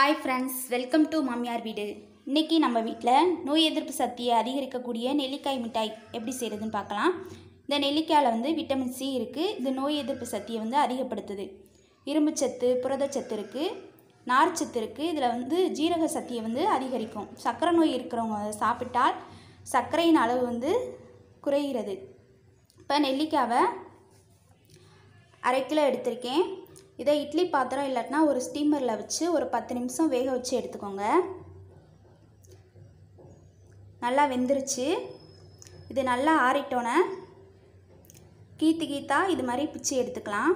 hi friends welcome to மாமியார் வீடு இன்றைக்கி நம்ம வீட்டில் நோய் எதிர்ப்பு சக்தியை அதிகரிக்கக்கூடிய நெல்லிக்காய் மிட்டாய் எப்படி செய்கிறதுன்னு பார்க்கலாம் இந்த நெல்லிக்காயில் வந்து விட்டமின் சி இருக்குது இது நோய் எதிர்ப்பு சக்தியை வந்து அதிகப்படுத்துது இரும்புச்சத்து புரதச்சத்து இருக்குது நார்ச்சத்து இருக்குது இதில் வந்து ஜீரக சக்தியை வந்து அதிகரிக்கும் சர்க்கரை நோய் இருக்கிறவங்க அதை சாப்பிட்டால் சர்க்கரையின் அளவு வந்து குறைகிறது இப்போ நெல்லிக்காவை அரை கிலோ எடுத்திருக்கேன் இதை இட்லி பாத்திரம் இல்லாட்டினா ஒரு ஸ்டீமரில் வச்சு ஒரு பத்து நிமிஷம் வேக வச்சு எடுத்துக்கோங்க நல்லா வெந்துருச்சு இது நல்லா ஆறிட்டோன்னே கீத்து கீத்தா இது மாதிரி பிச்சு எடுத்துக்கலாம்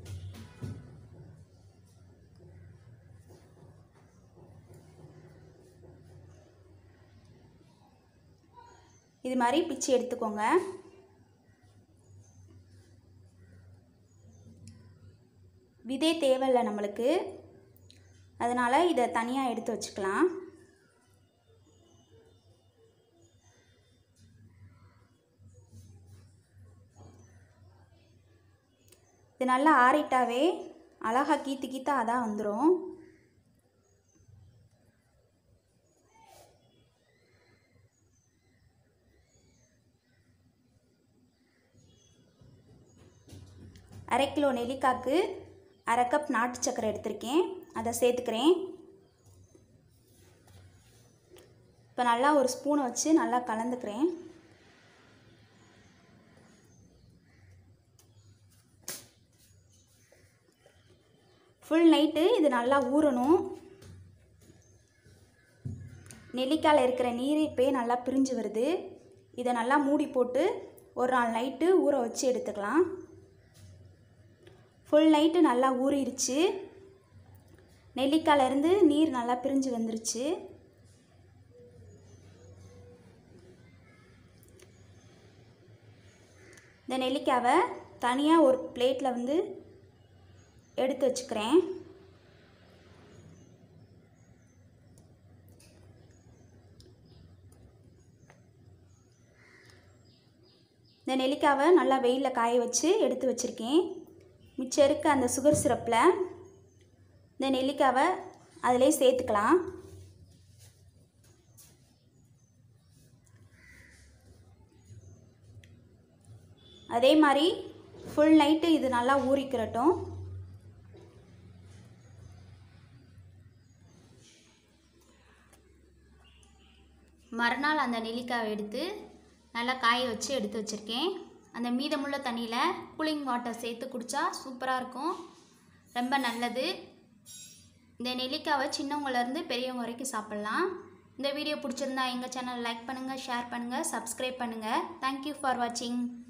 இது மாதிரி பிச்சு எடுத்துக்கோங்க விதை தேவையில்லை நம்மளுக்கு அதனால் இதை தனியாக எடுத்து வச்சுக்கலாம் இது நல்லா ஆறிட்டாவே அழகாக கீத்து கீத்தா அதான் வந்துடும் அரை கிலோ நெல்லிக்காய்க்கு அரை கப் நாட்டு சக்கரை எடுத்திருக்கேன் அதை சேர்த்துக்கிறேன் இப்போ நல்லா ஒரு ஸ்பூனை வச்சு நல்லா கலந்துக்கிறேன் ஃபுல் நைட்டு இது நல்லா ஊறணும் நெல்லிக்காயில் இருக்கிற நீர் இப்போயே நல்லா பிரிஞ்சு வருது இதை நல்லா மூடி போட்டு ஒரு நாள் நைட்டு ஊற வச்சு எடுத்துக்கலாம் ஃபுல் நைட்டு நல்லா ஊறிடுச்சு நெல்லிக்காயிலேருந்து நீர் நல்லா பிரிஞ்சு வந்துருச்சு இந்த நெல்லிக்காவை தனியாக ஒரு பிளேட்டில் வந்து எடுத்து வச்சுக்கிறேன் இந்த நெல்லிக்காவை நல்லா வெயிலில் காய வச்சு எடுத்து வச்சுருக்கேன் மிச்சம் இருக்க அந்த சுகர் சிரப்பில் இந்த நெல்லிக்காவை அதிலே சேர்த்துக்கலாம் அதே மாதிரி ஃபுல் நைட்டு இது நல்லா ஊறிக்கிறட்டும் மறுநாள் அந்த நெல்லிக்காவை எடுத்து நல்லா காய வச்சு எடுத்து வச்சுருக்கேன் அந்த மீதமுள்ள தண்ணியில் கூலிங் வாட்டர் சேர்த்து குடித்தா சூப்பராக இருக்கும் ரொம்ப நல்லது இந்த நெல்லிக்காவை சின்னவங்கலேருந்து பெரியவங்க வரைக்கும் சாப்பிட்லாம் இந்த வீடியோ பிடிச்சிருந்தா எங்கள் சேனல் லைக் பண்ணுங்கள் ஷேர் பண்ணுங்கள் சப்ஸ்கிரைப் பண்ணுங்கள் தேங்க்யூ ஃபார் வாட்சிங்